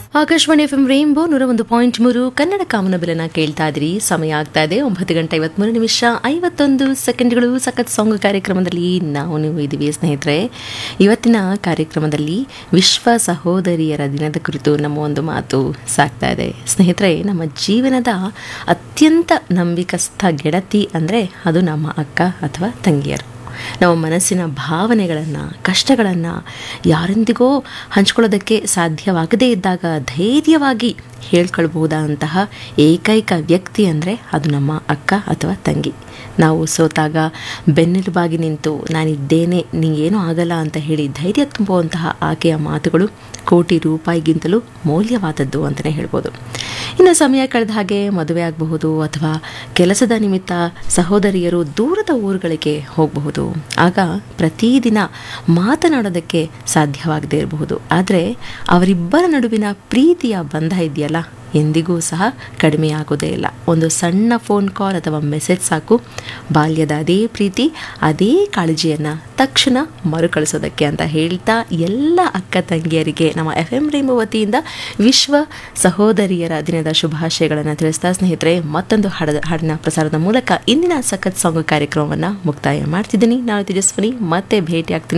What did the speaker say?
Akashvani F M rainbow ನೂರ ಒಂದು point ಮೂರು ಕನ್ನಡ ಕಾಮನಬಿಲನ ಕೇಳ್ತಾ ಇದ್ರಿ ಸಮಯ ಆಗ್ತಾ ಇದೆ ಒಂಬತ್ತು ಗಂಟೆ ಐವತ್ಮೂರು ನಿಮಿಷ ಐವತ್ತೊಂದು ಸೆಕೆಂಡ್ಗಳು ಸಖತ್ ಸಾಂಗ್ ಕಾರ್ಯಕ್ರಮದಲ್ಲಿ ನಾವು ನೀವು ಇದ್ದೀವಿ ಸ್ನೇಹಿತರೆ ಇವತ್ತಿನ ಕಾರ್ಯಕ್ರಮದಲ್ಲಿ ವಿಶ್ವ ಸಹೋದರಿಯರ ದಿನದ ಕುರಿತು ನಮ್ಮ ಒಂದು ಮಾತು ಸಾಗ್ತಾ ಇದೆ ಸ್ನೇಹಿತರೆ ನಮ್ಮ ಜೀವನದ ಅತ್ಯಂತ ನಂಬಿಕಸ್ಥ ಗೆಳತಿ ಅಂದರೆ ಅದು ನಮ್ಮ ಅಕ್ಕ ಅಥವಾ ತಂಗಿಯರು ನಮ್ಮ ಮನಸ್ಸಿನ ಭಾವನೆಗಳನ್ನು ಕಷ್ಟಗಳನ್ನು ಯಾರೊಂದಿಗೋ ಹಂಚ್ಕೊಳ್ಳೋದಕ್ಕೆ ಸಾಧ್ಯವಾಗದೇ ಇದ್ದಾಗ ಧೈರ್ಯವಾಗಿ ಹೇಳ್ಕೊಳ್ಬಹುದಾದಂತಹ ಏಕೈಕ ವ್ಯಕ್ತಿ ಅಂದರೆ ಅದು ನಮ್ಮ ಅಕ್ಕ ಅಥವಾ ತಂಗಿ ನಾವು ಸೋತಾಗ ಬೆನ್ನೆಲುಬಾಗಿ ನಿಂತು ನಾನಿದ್ದೇನೆ ನಿಂಗೇನೂ ಆಗಲ್ಲ ಅಂತ ಹೇಳಿ ಧೈರ್ಯ ತುಂಬುವಂತಹ ಆಕೆಯ ಮಾತುಗಳು ಕೋಟಿ ರೂಪಾಯಿಗಿಂತಲೂ ಮೌಲ್ಯವಾದದ್ದು ಅಂತಲೇ ಹೇಳ್ಬೋದು ಇನ್ನು ಸಮಯ ಕಳೆದ ಹಾಗೆ ಮದುವೆ ಆಗಬಹುದು ಅಥವಾ ಕೆಲಸದ ನಿಮಿತ್ತ ಸಹೋದರಿಯರು ದೂರದ ಊರುಗಳಿಗೆ ಹೋಗಬಹುದು ಆಗ ಪ್ರತಿದಿನ ಮಾತನಾಡೋದಕ್ಕೆ ಸಾಧ್ಯವಾಗದೇ ಇರಬಹುದು ಆದರೆ ಅವರಿಬ್ಬರ ನಡುವಿನ ಪ್ರೀತಿಯ ಬಂಧ ಇದೆಯಲ್ಲ ಎಂದಿಗೂ ಸಹ ಕಡಿಮೆಯಾಗೋದೇ ಇಲ್ಲ ಒಂದು ಸಣ್ಣ ಫೋನ್ ಕಾಲ್ ಅಥವಾ ಮೆಸೇಜ್ ಸಾಕು ಬಾಲ್ಯದ ಅದೇ ಪ್ರೀತಿ ಅದೇ ಕಾಳಜಿಯನ್ನು ತಕ್ಷಣ ಮರುಕಳಿಸೋದಕ್ಕೆ ಅಂತ ಹೇಳ್ತಾ ಎಲ್ಲ ಅಕ್ಕ ತಂಗಿಯರಿಗೆ ನಮ್ಮ ಎಫ್ ಎಂ ರೇಮು ವತಿಯಿಂದ ವಿಶ್ವ ಸಹೋದರಿಯರ ದಿನದ ಶುಭಾಶಯಗಳನ್ನು ತಿಳಿಸ್ತಾ ಸ್ನೇಹಿತರೆ ಮತ್ತೊಂದು ಹಾಡದ ಹಾಡಿನ ಪ್ರಸಾರದ ಮೂಲಕ ಇಂದಿನ ಸಖತ್ ಸಾಂಗ್ ಕಾರ್ಯಕ್ರಮವನ್ನು ಮುಕ್ತಾಯ ಮಾಡ್ತಿದ್ದೀನಿ ನಾನು ತೇಜಸ್ವಿನಿ ಮತ್ತೆ ಭೇಟಿ ಆಗ್ತೀನಿ